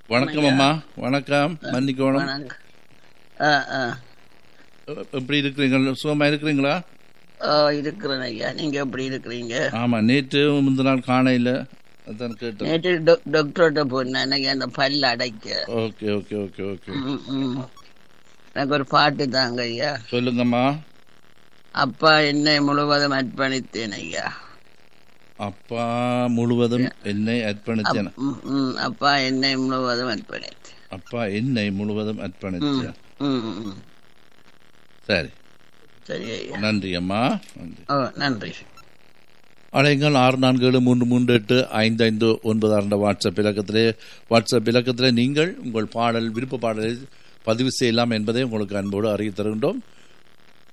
வணக்கம் அம்மா வணக்கம் மன்னிக்கணும் வணக்கம் ஆ ஆ எப்படி இருக்கிறீங்க சுகமா இருக்கிறீங்களா ஓ இருக்கிறேன் ஐயா நீங்க எப்படி இருக்கிறீங்க ஆமா நேற்று முந்தின நாள் காணையில அதான் கேட்டேன் நேற்று டொ- டாக்டர்கிட்ட போனேன் ஐயா அந்த பல் அடைக்க ஓகே ஓகே ஓகே ஓகே ம், ம். எனக்கு ஒரு பாட்டு தாங்க ஐயா சொல்லுங்கம்மா அப்பா என்னை முழுவதும் அர்ப்பணித்தேன் ஐயா அப்பா முழுவதும் என்னை அர்ப்பணித்தேன் ம், ம். அப்பா என்னை முழுவதும் அர்ப்பணித்தேன் அப்பா என்னை முழுவதும் அர்ப்பணித்தேன் ம், ம். சரி சரி ஐயா நன்றி அம்மா நன்றி ஓ நன்றி அழைங்கள் ஆறு நான்கு ஏழு மூன்று மூன்று எட்டு ஐந்து ஐந்து ஒன்பது ஆறு என்ற வாட்ஸ்அப் இலக்கத்திலே வாட்ஸ்அப் இலக்கத்திலே நீங்கள் உங்கள் பாடல் விருப்ப பாடலை பதிவு செய்யலாம் என்பதை உங்களுக்கு அன்போடு அறிவித்து தருகின்றோம்